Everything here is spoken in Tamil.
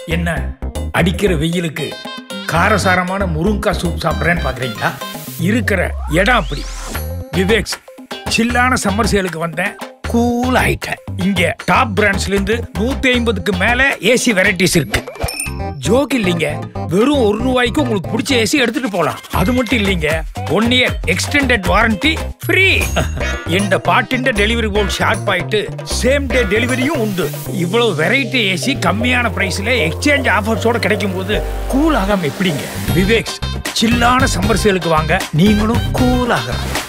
என்ன அடிக்கிற வெயிலுக்கு காரசாரமான முருங்கக்காய் சூப் சாப்பிட்றேன்னு பார்க்குறீங்களா இருக்கிற இடம் அப்படி விவேக்ஸ் சில்லான சம்மர் சேலுக்கு வந்தேன் கூல் ஆயிட்டேன் இங்க டாப் பிராண்ட்ஸ்ல இருந்து நூத்தி ஐம்பதுக்கு மேல ஏசி வெரைட்டிஸ் இருக்கு ஜோக் இல்லைங்க வெறும் ஒரு ரூபாய்க்கு உங்களுக்கு பிடிச்ச ஏசி எடுத்துட்டு போலாம் அது மட்டும் இல்லைங்க one year extended warranty free இந்த பாட்டிന്റെ டெலிவரி போல் ஷார்ப் ஆயிட்டு சேம் டே டெலிவரியும் உண்டு இவ்வளவு வெரைட்டி ஏசி கம்மியான பிரைஸ்ல எக்ஸ்சேஞ்ச் ஆஃபர்ஸோட கிடைக்கும் போது கூல் ஆகாம எப்படிங்க விவேக்ஸ் சில்லான சம்மர் சேலுக்கு வாங்க நீங்களும் கூல் ஆகலாம்